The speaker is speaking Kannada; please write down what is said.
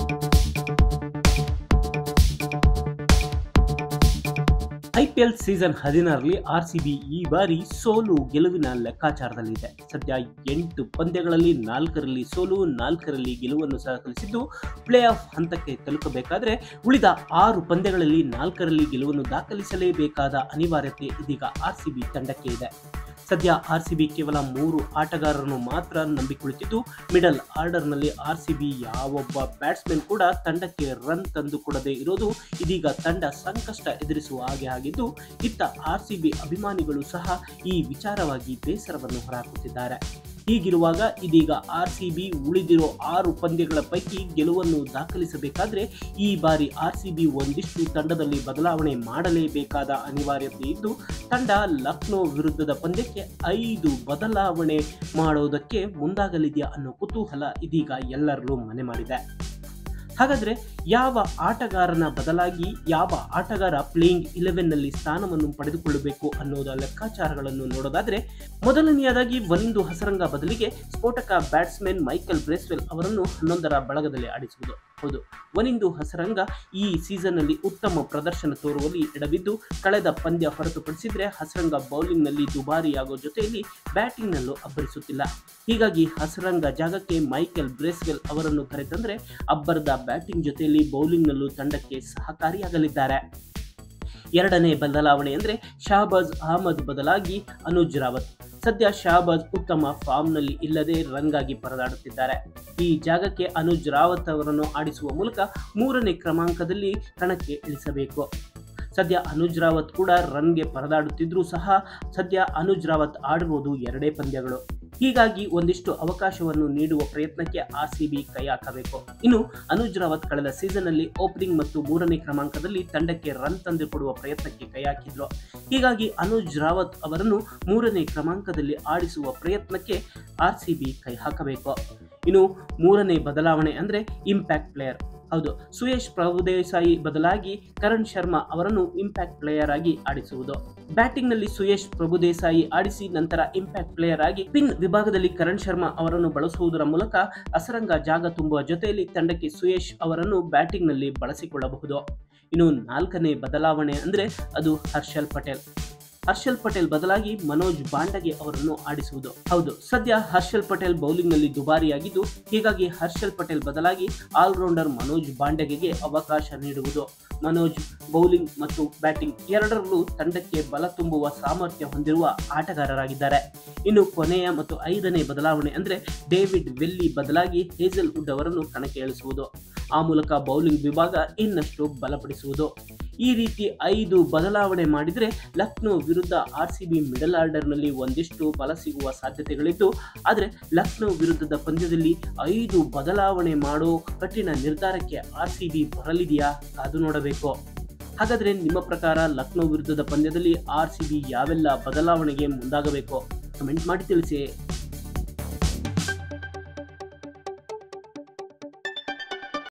ಐಪಿಎಲ್ ಸೀಸನ್ ಹದಿನಾರರಲ್ಲಿ ಆರ್ ಸಿ ಬಿ ಈ ಬಾರಿ ಸೋಲು ಗೆಲುವಿನ ಲೆಕ್ಕಾಚಾರದಲ್ಲಿದೆ ಸದ್ಯ ಎಂಟು ಪಂದ್ಯಗಳಲ್ಲಿ ನಾಲ್ಕರಲ್ಲಿ ಸೋಲು ನಾಲ್ಕರಲ್ಲಿ ಗೆಲುವನ್ನು ದಾಖಲಿಸಿದ್ದು ಪ್ಲೇ ಆಫ್ ಹಂತಕ್ಕೆ ತಲುಪಬೇಕಾದ್ರೆ ಉಳಿದ ಆರು ಪಂದ್ಯಗಳಲ್ಲಿ ನಾಲ್ಕರಲ್ಲಿ ಗೆಲುವನ್ನು ದಾಖಲಿಸಲೇಬೇಕಾದ ಅನಿವಾರ್ಯತೆ ಇದೀಗ ಆರ್ ಸಿ ಬಿ ತಂಡಕ್ಕೆ ಇದೆ ಸದ್ಯ ಆರ್ ಸಿ ಬಿ ಕೇವಲ ಮೂರು ಆಟಗಾರರನ್ನು ಮಾತ್ರ ನಂಬಿಕೊಳ್ಳುತ್ತಿದ್ದು ಮಿಡಲ್ ಆರ್ಡರ್ನಲ್ಲಿ ಆರ್ ಸಿ ಬಿ ಯಾವೊಬ್ಬ ಬ್ಯಾಟ್ಸ್ಮನ್ ಕೂಡ ತಂಡಕ್ಕೆ ರನ್ ತಂದು ಕೊಡದೇ ಇರೋದು ಇದೀಗ ತಂಡ ಸಂಕಷ್ಟ ಎದುರಿಸುವ ಹಾಗೆ ಆಗಿದ್ದು ಇತ್ತ ಆರ್ ಸಿ ಬಿ ಅಭಿಮಾನಿಗಳು ಸಹ ಈ ವಿಚಾರವಾಗಿ ಬೇಸರವನ್ನು ಹೊರಹಾಕುತ್ತಿದ್ದಾರೆ ಹೀಗಿರುವಾಗ ಇದೀಗ ಆರ್ ಸಿ ಬಿ ಉಳಿದಿರೋ ಆರು ಪಂದ್ಯಗಳ ಪೈಕಿ ಗೆಲುವನ್ನು ದಾಖಲಿಸಬೇಕಾದ್ರೆ ಈ ಬಾರಿ ಆರ್ ಸಿ ಬಿ ಒಂದಿಷ್ಟು ತಂಡದಲ್ಲಿ ಬದಲಾವಣೆ ಮಾಡಲೇಬೇಕಾದ ಅನಿವಾರ್ಯತೆ ಇದ್ದು ತಂಡ ಲಕ್ನೋ ವಿರುದ್ಧದ ಪಂದ್ಯಕ್ಕೆ ಐದು ಬದಲಾವಣೆ ಮಾಡೋದಕ್ಕೆ ಮುಂದಾಗಲಿದೆಯಾ ಅನ್ನೋ ಕುತೂಹಲ ಇದೀಗ ಎಲ್ಲರಲ್ಲೂ ಮನೆ ಮಾಡಿದೆ ಹಾಗಾದ್ರೆ ಯಾವ ಆಟಗಾರನ ಬದಲಾಗಿ ಯಾವ ಆಟಗಾರ ಪ್ಲೇಯಿಂಗ್ ಇಲೆವೆನ್ನಲ್ಲಿ ಸ್ಥಾನವನ್ನು ಪಡೆದುಕೊಳ್ಳಬೇಕು ಅನ್ನೋದ ಲೆಕ್ಕಾಚಾರಗಳನ್ನು ನೋಡೋದಾದ್ರೆ ಮೊದಲನೆಯದಾಗಿ ವನಿಂದು ಹಸರಂಗ ಬದಲಿಗೆ ಸ್ಫೋಟಕ ಬ್ಯಾಟ್ಸ್ಮನ್ ಮೈಕಲ್ ಬ್ರೇಸ್ವೆಲ್ ಅವರನ್ನು ಹನ್ನೊಂದರ ಬಳಗದಲ್ಲಿ ಆಡಿಸುವುದು ಹೌದು ವನಿಂದು ಹಸರಂಗ ಈ ಸೀಸನ್ನಲ್ಲಿ ಉತ್ತಮ ಪ್ರದರ್ಶನ ತೋರುವಲ್ಲಿ ಎಡವಿದ್ದು ಕಳೆದ ಪಂದ್ಯ ಹೊರತುಪಡಿಸಿದ್ರೆ ಹಸರಂಗ ಬೌಲಿಂಗ್ನಲ್ಲಿ ದುಬಾರಿಯಾಗೋ ಜೊತೆಯಲ್ಲಿ ಬ್ಯಾಟಿಂಗ್ನಲ್ಲೂ ಅಬ್ಬರಿಸುತ್ತಿಲ್ಲ ಹೀಗಾಗಿ ಹಸರಂಗ ಜಾಗಕ್ಕೆ ಮೈಕೆಲ್ ಬ್ರೇಸ್ವೆಲ್ ಅವರನ್ನು ಕರೆತಂದ್ರೆ ಅಬ್ಬರದ ಬ್ಯಾಟಿಂಗ್ ಜೊತೆಯಲ್ಲಿ ಬೌಲಿಂಗ್ನಲ್ಲೂ ತಂಡಕ್ಕೆ ಸಹಕಾರಿಯಾಗಲಿದ್ದಾರೆ ಎರಡನೇ ಬದಲಾವಣೆ ಅಂದರೆ ಶಹಬಾಜ್ ಅಹಮದ್ ಬದಲಾಗಿ ಅನುಜ್ ರಾವತ್ ಸದ್ಯ ಶಹಬಾಜ್ ಉತ್ತಮ ಫಾರ್ಮ್ನಲ್ಲಿ ಇಲ್ಲದೆ ರನ್ಗಾಗಿ ಪರದಾಡುತ್ತಿದ್ದಾರೆ ಈ ಜಾಗಕ್ಕೆ ಅನುಜ್ ರಾವತ್ ಅವರನ್ನು ಆಡಿಸುವ ಮೂಲಕ ಮೂರನೇ ಕ್ರಮಾಂಕದಲ್ಲಿ ಕಣಕ್ಕೆ ಇಳಿಸಬೇಕು ಸದ್ಯ ಅನುಜ್ ರಾವತ್ ಕೂಡ ರನ್ಗೆ ಪರದಾಡುತ್ತಿದ್ರೂ ಸಹ ಸದ್ಯ ಅನುಜ್ ರಾವತ್ ಆಡಿರುವುದು ಎರಡೇ ಪಂದ್ಯಗಳು ಹೀಗಾಗಿ ಒಂದಿಷ್ಟು ಅವಕಾಶವನ್ನು ನೀಡುವ ಪ್ರಯತ್ನಕ್ಕೆ ಆರ್ ಸಿ ಬಿ ಕೈ ಹಾಕಬೇಕು ಇನ್ನು ಅನುಜ್ ರಾವತ್ ಕಳೆದ ಸೀಸನ್ನಲ್ಲಿ ಓಪನಿಂಗ್ ಮತ್ತು ಮೂರನೇ ಕ್ರಮಾಂಕದಲ್ಲಿ ತಂಡಕ್ಕೆ ರನ್ ತಂದು ಕೊಡುವ ಪ್ರಯತ್ನಕ್ಕೆ ಕೈ ಹಾಕಿದ್ರು ಹೀಗಾಗಿ ಅನುಜ್ ರಾವತ್ ಅವರನ್ನು ಮೂರನೇ ಕ್ರಮಾಂಕದಲ್ಲಿ ಆಡಿಸುವ ಪ್ರಯತ್ನಕ್ಕೆ ಆರ್ ಸಿ ಬಿ ಕೈ ಹಾಕಬೇಕು ಇನ್ನು ಮೂರನೇ ಬದಲಾವಣೆ ಅಂದರೆ ಇಂಪ್ಯಾಕ್ಟ್ ಪ್ಲೇಯರ್ ಹೌದು ಸುಯೇಶ್ ಪ್ರಭುದೇಸಾಯಿ ಬದಲಾಗಿ ಕರಣ್ ಶರ್ಮಾ ಅವರನ್ನು ಇಂಪ್ಯಾಕ್ಟ್ ಪ್ಲೇಯರ್ ಆಗಿ ಆಡಿಸುವುದು ಬ್ಯಾಟಿಂಗ್ನಲ್ಲಿ ಸುಯೇಶ್ ಪ್ರಭುದೇಸಾಯಿ ಆಡಿಸಿ ನಂತರ ಇಂಪ್ಯಾಕ್ಟ್ ಪ್ಲೇಯರ್ ಆಗಿ ಪಿನ್ ವಿಭಾಗದಲ್ಲಿ ಕರಣ್ ಶರ್ಮಾ ಅವರನ್ನು ಬಳಸುವುದರ ಮೂಲಕ ಅಸರಂಗ ಜಾಗ ತುಂಬುವ ಜೊತೆಯಲ್ಲಿ ತಂಡಕ್ಕೆ ಸುಯೇಶ್ ಅವರನ್ನು ಬ್ಯಾಟಿಂಗ್ನಲ್ಲಿ ಬಳಸಿಕೊಳ್ಳಬಹುದು ಇನ್ನು ನಾಲ್ಕನೇ ಬದಲಾವಣೆ ಅಂದರೆ ಅದು ಹರ್ಷಲ್ ಪಟೇಲ್ ಹರ್ಷಲ್ ಪಟೇಲ್ ಬದಲಾಗಿ ಮನೋಜ್ ಬಾಂಡಗೆ ಅವರನ್ನು ಆಡಿಸುವುದು ಹೌದು ಸದ್ಯ ಹರ್ಷಲ್ ಪಟೇಲ್ ಬೌಲಿಂಗ್ನಲ್ಲಿ ದುಬಾರಿಯಾಗಿದ್ದು ಹೀಗಾಗಿ ಹರ್ಷಲ್ ಪಟೇಲ್ ಬದಲಾಗಿ ಆಲ್ರೌಂಡರ್ ಮನೋಜ್ ಬಾಂಡಗೆಗೆ ಅವಕಾಶ ನೀಡುವುದು ಮನೋಜ್ ಬೌಲಿಂಗ್ ಮತ್ತು ಬ್ಯಾಟಿಂಗ್ ಎರಡರಲ್ಲೂ ತಂಡಕ್ಕೆ ಬಲ ತುಂಬುವ ಸಾಮರ್ಥ್ಯ ಹೊಂದಿರುವ ಆಟಗಾರರಾಗಿದ್ದಾರೆ ಇನ್ನು ಕೊನೆಯ ಮತ್ತು ಐದನೇ ಬದಲಾವಣೆ ಅಂದರೆ ಡೇವಿಡ್ ವೆಲ್ಲಿ ಬದಲಾಗಿ ಹೇಜಲ್ ವುಡ್ ಅವರನ್ನು ಕಣಕ್ಕೆ ಇಳಿಸುವುದು ಆ ಮೂಲಕ ಬೌಲಿಂಗ್ ವಿಭಾಗ ಇನ್ನಷ್ಟು ಬಲಪಡಿಸುವುದು ಈ ರೀತಿ ಐದು ಬದಲಾವಣೆ ಮಾಡಿದರೆ ಲಕ್ನೋ ವಿರುದ್ಧ ಆರ್ ಸಿ ಬಿ ಮಿಡಲ್ ಆರ್ಡರ್ನಲ್ಲಿ ಒಂದಿಷ್ಟು ಬಲ ಸಿಗುವ ಸಾಧ್ಯತೆಗಳಿದ್ದು ಆದರೆ ಲಕ್ನೋ ವಿರುದ್ಧದ ಪಂದ್ಯದಲ್ಲಿ ಐದು ಬದಲಾವಣೆ ಮಾಡೋ ಕಠಿಣ ನಿರ್ಧಾರಕ್ಕೆ ಆರ್ ಸಿ ಬಿ ಬರಲಿದೆಯಾ ಕಾದು ನೋಡಬೇಕು ಹಾಗಾದರೆ ನಿಮ್ಮ ಪ್ರಕಾರ ಲಕ್ನೋ ವಿರುದ್ಧದ ಪಂದ್ಯದಲ್ಲಿ ಆರ್ ಸಿ ಬಿ ಯಾವೆಲ್ಲ ಬದಲಾವಣೆಗೆ ಮುಂದಾಗಬೇಕು ಕಮೆಂಟ್ ಮಾಡಿ ತಿಳಿಸಿ